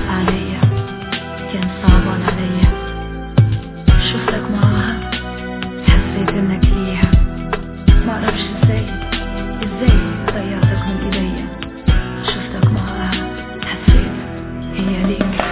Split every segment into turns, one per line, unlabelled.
حق عليا كان صعبان عليا شفتك معاها حسيت انك ليها معرفش ازاي ازاي ضيعتك من ايديا شفتك معاها حسيت هي ليك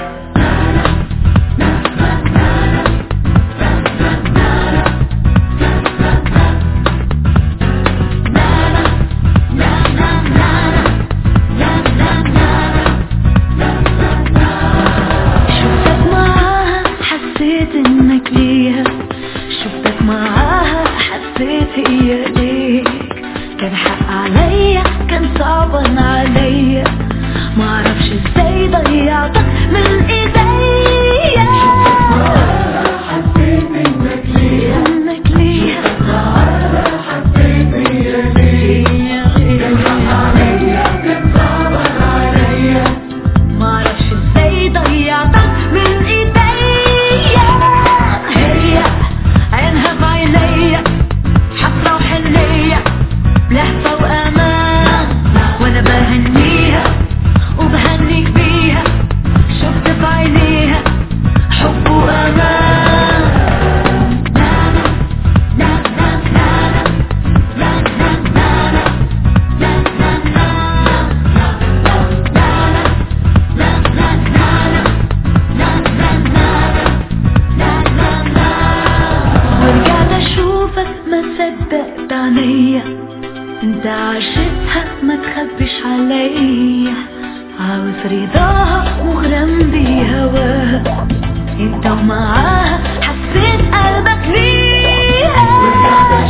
شفتك معاها حسيت انك ليها شفتك معاها حسيت هي ليك كان حق عليا كان صعبان عليا معرفش ازاي ضيعتك من ايديا
حسيت انك ليها
انك ليها
حسيت هي ليك عليا كان صعبان عليا
معرفش ازاي ضيعتك من ايديا هي عينها في عينيا حفرة وحنية لهفة وامان وانا بهنيها وبهنيك بيها شفت في عينيها حب وامان ورجعت اشوفك ما صدقت عينيا انت عاشقها ما تخبيش عليا عاوز رضاها مغرم بهواها انت ومعاها حسيت قلبك ليها
ورجعت